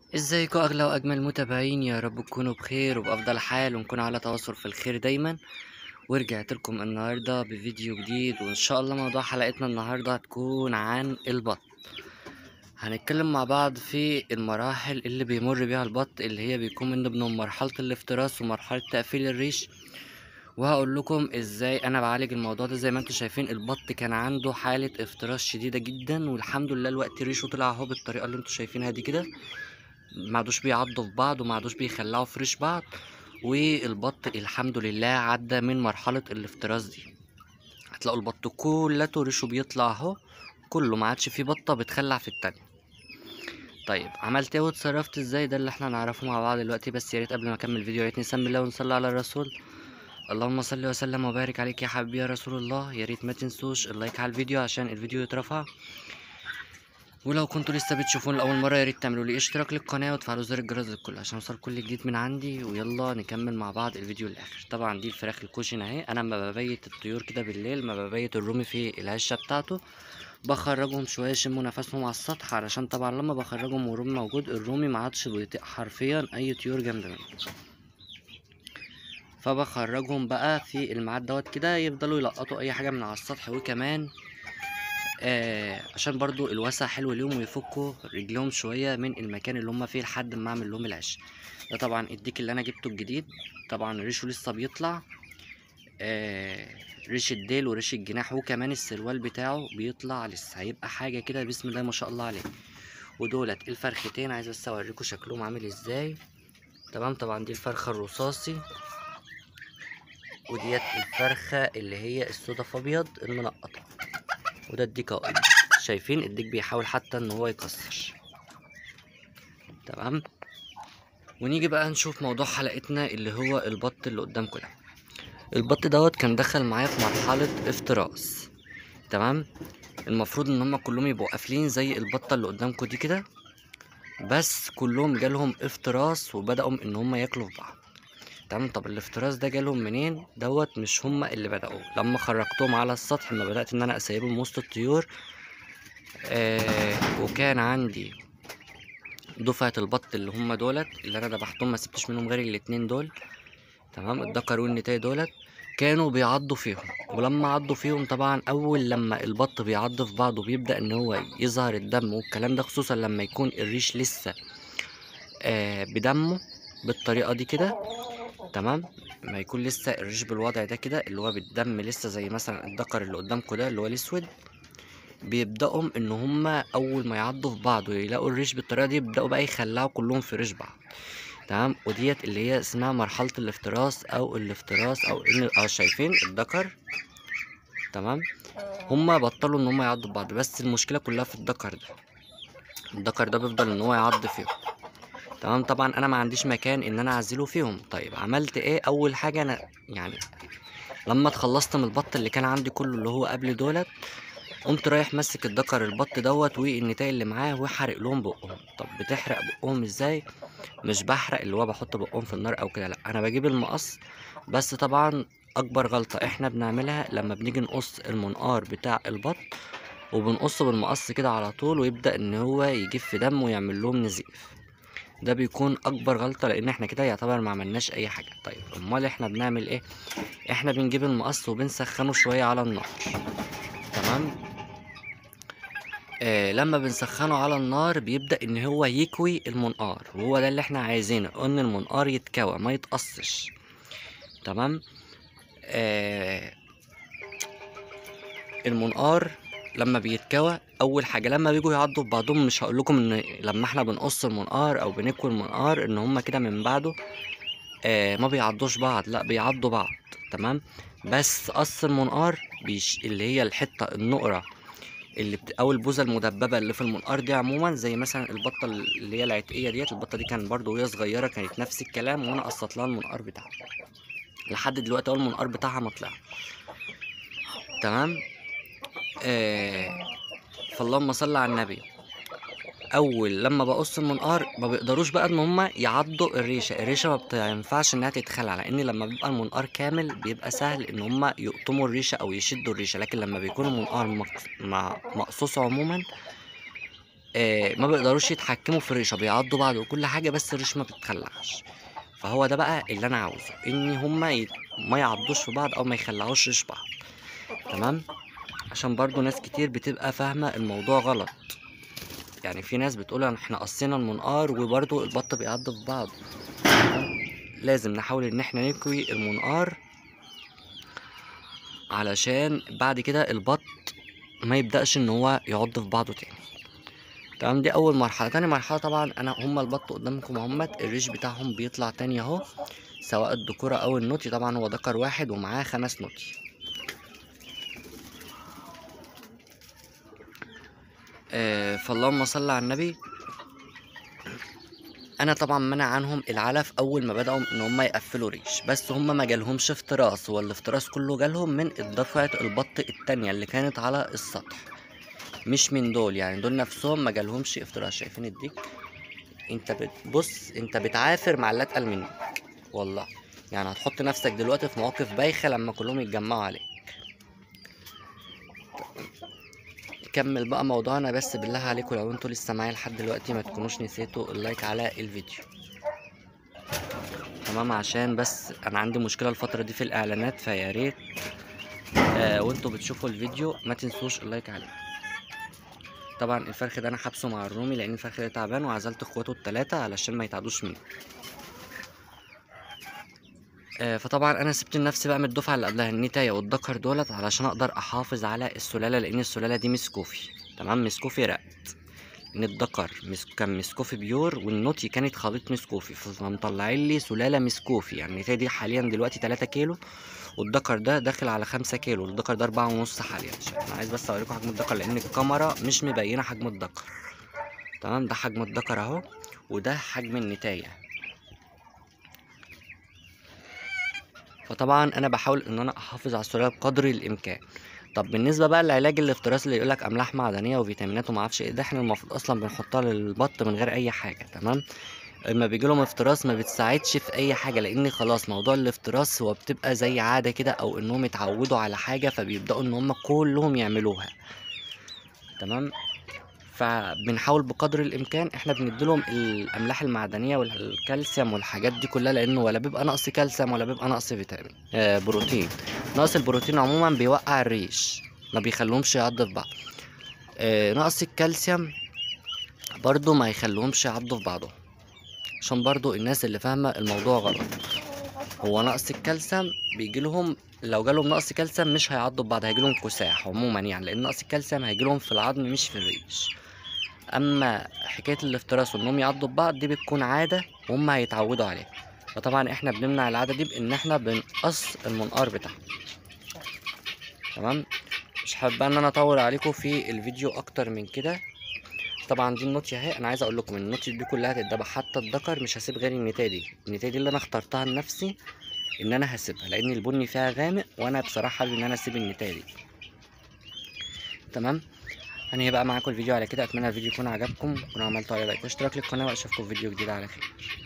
ازيكم اغلى واجمل متابعين يا رب تكونوا بخير وبافضل حال ونكون على تواصل في الخير دايما ورجعت لكم النهارده بفيديو جديد وان شاء الله موضوع حلقتنا النهارده هتكون عن البط هنتكلم مع بعض في المراحل اللي بيمر بيها البط اللي هي بيكون من ضمنهم مرحله الافتراس ومرحله تقفيل الريش وهقول لكم ازاي انا بعالج الموضوع ده زي ما انتم شايفين البط كان عنده حاله افتراس شديده جدا والحمد لله الوقت ريشه طلع اهو بالطريقه اللي انتم شايفينها دي كده ما عادوش بيعضوا في بعض وما عادوش بيخلعوا في ريش بعض والبط الحمد لله عدى من مرحلة الافتراس دي هتلاقوا البط كلته ريشه بيطلع اهو كله ما عادش فيه بطة بتخلع في التانية طيب عملت ايه واتصرفت ازاي ده اللي احنا نعرفه مع بعض دلوقتي بس يا ريت قبل ما اكمل الفيديو يا ريت نسمي الله ونصلي على الرسول اللهم صل وسلم وبارك عليك يا حبيبي يا رسول الله يا ريت ما تنسوش اللايك على الفيديو عشان الفيديو يترفع ولو كنتوا لسه بتشوفون لأول مرة يا ريت تعملوا لي اشتراك للقناة وتفعلوا زر الجرس للكل عشان يوصل كل جديد من عندي ويلا نكمل مع بعض الفيديو للآخر طبعا دي الفراخ الكوشن اهي انا لما ببيت الطيور كده بالليل ما ببيت الرومي في العشة بتاعته بخرجهم شوية يشموا نفسهم على السطح علشان طبعا لما بخرجهم والرومي موجود الرومي ما عادش بيطيق حرفيا اي طيور جنب منه فبخرجهم بقى في الميعاد دوت كده يفضلوا يلقطوا اي حاجة من على السطح وكمان آه عشان برضو الوسع حلو ليهم ويفكوا رجلهم شوية من المكان اللي هما فيه لحد ما اعمل لهم العش ده طبعا الديك اللي انا جبته الجديد طبعا ريشه لسه بيطلع آه ريش الديل وريش الجناح وكمان السروال بتاعه بيطلع لسه هيبقى حاجة كده بسم الله ما شاء الله عليه ودولت الفرختين عايز بس اوريكم شكلهم عامل ازاي تمام طبعا دي الفرخة الرصاصي وديت الفرخة اللي هي الصدف ابيض المنقطة وده الديك اهو شايفين الديك بيحاول حتى ان هو يكسر تمام ونيجي بقى نشوف موضوع حلقتنا اللي هو البط اللي قدامكم ده البط دوت كان دخل معايا في مرحلة افتراس تمام المفروض ان هما كلهم يبقوا قافلين زي البطة اللي قدامكم دي كده بس كلهم جالهم افتراس وبدأوا ان هما ياكلوا في بعض تمام طب الافتراس ده جالهم منين دوت مش هما اللي بدأوا لما خرجتهم على السطح لما بدأت ان انا اسيبهم وسط الطيور آه وكان عندي دفعة البط اللي هما دولت اللي انا دبحتهم ما سبتش منهم غير الاتنين دول تمام الدكر والنتاي دولت كانوا بيعضوا فيهم ولما عضوا فيهم طبعا اول لما البط بيعض في بعضه بيبدأ ان هو يظهر الدم والكلام ده خصوصا لما يكون الريش لسه آه بدمه بالطريقة دي كده تمام ما يكون لسه الريش بالوضع ده كده اللي هو بالدم لسه زي مثلا الدكر اللي قدامكم ده اللي هو الاسود بيبداوا ان هما اول ما يعضوا في بعض ويلاقوا الريش بالطريقه دي يبداوا بقى يخلعوا كلهم في ريش بعض تمام وديت اللي هي اسمها مرحله الافتراس او الافتراس او ان اه شايفين الدكر تمام هما بطلوا ان هما يعضوا في بعض بس المشكله كلها في الدكر ده الدكر ده بيفضل ان هو يعض فيهم تمام طبعا انا ما عنديش مكان ان انا اعزله فيهم طيب عملت ايه اول حاجه انا يعني لما اتخلصت من البط اللي كان عندي كله اللي هو قبل دولت قمت رايح ماسك الدكر البط دوت والنتاي اللي معاه وحرق لهم بقهم طب بتحرق بقهم ازاي مش بحرق اللي هو بحط بقهم في النار او كده لا انا بجيب المقص بس طبعا اكبر غلطه احنا بنعملها لما بنيجي نقص المنقار بتاع البط وبنقصه بالمقص كده على طول ويبدا ان هو يجيب في دم ويعمل لهم نزيف ده بيكون اكبر غلطه لان احنا كده يعتبر ما عملناش اي حاجه طيب امال احنا بنعمل ايه احنا بنجيب المقص وبنسخنه شويه على النار تمام آه لما بنسخنه على النار بيبدا ان هو يكوي المنقار وهو ده اللي احنا عايزينه ان المنقار يتكوى ما يتقصش تمام آه المنقار لما بيتكوى اول حاجه لما بيجوا يعضوا في بعضهم مش هقول لكم ان لما احنا بنقص المنقار او بنكوي المنقار ان هما كده من بعده آه ما بيعضوش بعض لا بيعضوا بعض تمام بس قص المنقار بيش اللي هي الحته النقره اللي بت... او البوزه المدببه اللي في المنقار دي عموما زي مثلا البطه اللي هي العتقيه ديت البطه دي كان برضو وهي صغيره كانت نفس الكلام وانا قصت لها المنقار بتاعها لحد دلوقتي اول المنقار بتاعها ما طلع تمام آه فاللهم صل على النبي اول لما بقص المنقار ما بيقدروش بقى ان هم يعضوا الريشه الريشه ما بتنفعش انها تتخلع لان لما بيبقى المنقار كامل بيبقى سهل ان هم يقطموا الريشه او يشدوا الريشه لكن لما بيكون المنقار مق- مع- مقصوص عموما آه ما بيقدروش يتحكموا في الريشه بيعضوا بعض وكل حاجه بس الريش ما بتتخلعش فهو ده بقى اللي انا عاوزه ان هما ي... ما يعضوش في بعض او ما يخلعوش ريش بعض تمام عشان برضو ناس كتير بتبقى فاهمه الموضوع غلط يعني في ناس بتقول احنا قصينا المنقار وبرضو البط بيعض في بعض لازم نحاول ان احنا نكوي المنقار علشان بعد كده البط ما يبدأش ان هو يعض في بعضه تاني تمام دي اول مرحله تاني مرحله طبعا انا هما البط قدامكم اهمت الريش بتاعهم بيطلع تاني اهو سواء الذكوره او النوتي طبعا هو ذكر واحد ومعاه خمس نوتي آه فاللهم صل على النبي انا طبعا منع عنهم العلف اول ما بداوا ان هم يقفلوا ريش بس هم ما جالهمش افتراس هو الافتراس كله جالهم من دفعه البط التانية اللي كانت على السطح مش من دول يعني دول نفسهم ما جالهمش افتراس شايفين الديك انت بتبص انت بتعافر مع اللي اتقل منك والله يعني هتحط نفسك دلوقتي في مواقف بايخه لما كلهم يتجمعوا عليك نكمل بقى موضوعنا بس بالله عليكم لو انتوا لسه معايا لحد دلوقتي ما تكونوش نسيتوا اللايك على الفيديو تمام عشان بس انا عندي مشكله الفتره دي في الاعلانات فيا ريت آه وانتوا بتشوفوا الفيديو ما تنسوش اللايك عليه طبعا الفرخ ده انا حابسه مع الرومي لان الفرخ ده تعبان وعزلت اخواته التلاتة علشان ما يتعدوش منه آه فطبعا انا سبت لنفسي بقى من الدفعه اللي قبلها النتايه والدكر دولت علشان اقدر احافظ على السلاله لان السلاله دي مسكوفي تمام مسكوفي رقد ان الدكر مس... كان مسكوفي بيور والنوتي كانت خليط مسكوفي فمطلعين لي سلاله مسكوفي يعني النتايه دي حاليا دلوقتي 3 كيلو والدكر ده داخل على خمسة كيلو الدكر ده أربعة ونص حاليا انا عايز بس اوريكم حجم الدكر لان الكاميرا مش مبينه حجم الدكر تمام ده حجم الدكر اهو وده حجم النتايه فطبعا انا بحاول ان انا احافظ على السلاله بقدر الامكان طب بالنسبه بقى للعلاج الافتراس اللي يقولك املاح معدنيه وفيتامينات وما اعرفش ايه ده احنا المفروض اصلا بنحطها للبط من غير اي حاجه تمام اما بيجي لهم افتراس ما بتساعدش في اي حاجه لان خلاص موضوع الافتراس هو بتبقى زي عاده كده او انهم اتعودوا على حاجه فبيبداوا ان هم كلهم يعملوها تمام فبنحاول بقدر الامكان احنا بنديلهم الاملاح المعدنيه والكالسيوم والحاجات دي كلها لانه ولا بيبقى نقص كالسيوم ولا بيبقى نقص فيتامين آه بروتين نقص البروتين عموما بيوقع الريش ما بيخلوهمش يعضوا في بعض آه نقص الكالسيوم برضو ما يخلوهمش يعضوا في بعضهم عشان برضو الناس اللي فاهمه الموضوع غلط هو نقص الكالسيوم بيجي لهم لو جالهم نقص كالسيوم مش هيعضوا ببعض هيجي لهم كساح عموما يعني لان نقص الكالسيوم هيجي لهم في العظم مش في الريش اما حكايه الافتراس وانهم يعضوا ببعض دي بتكون عاده وهم هيتعودوا عليها فطبعا احنا بنمنع العاده دي بان احنا بنقص المنقار بتاعهم تمام مش حابب ان انا اطول عليكم في الفيديو اكتر من كده طبعا دي النوتي اهي انا عايز اقول لكم النوتي دي كلها هتتذبح حتى الذكر مش هسيب غير النتايه دي النتايه دي اللي انا اخترتها لنفسي ان انا هسيبها لان البني فيها غامق وانا بصراحه حابب ان انا اسيب النتايه دي تمام هنهي بقى معاكم الفيديو على كده اتمنى الفيديو يكون عجبكم تكونوا عملتوا عليه لايك واشتراك للقناه واشوفكم في فيديو جديد على خير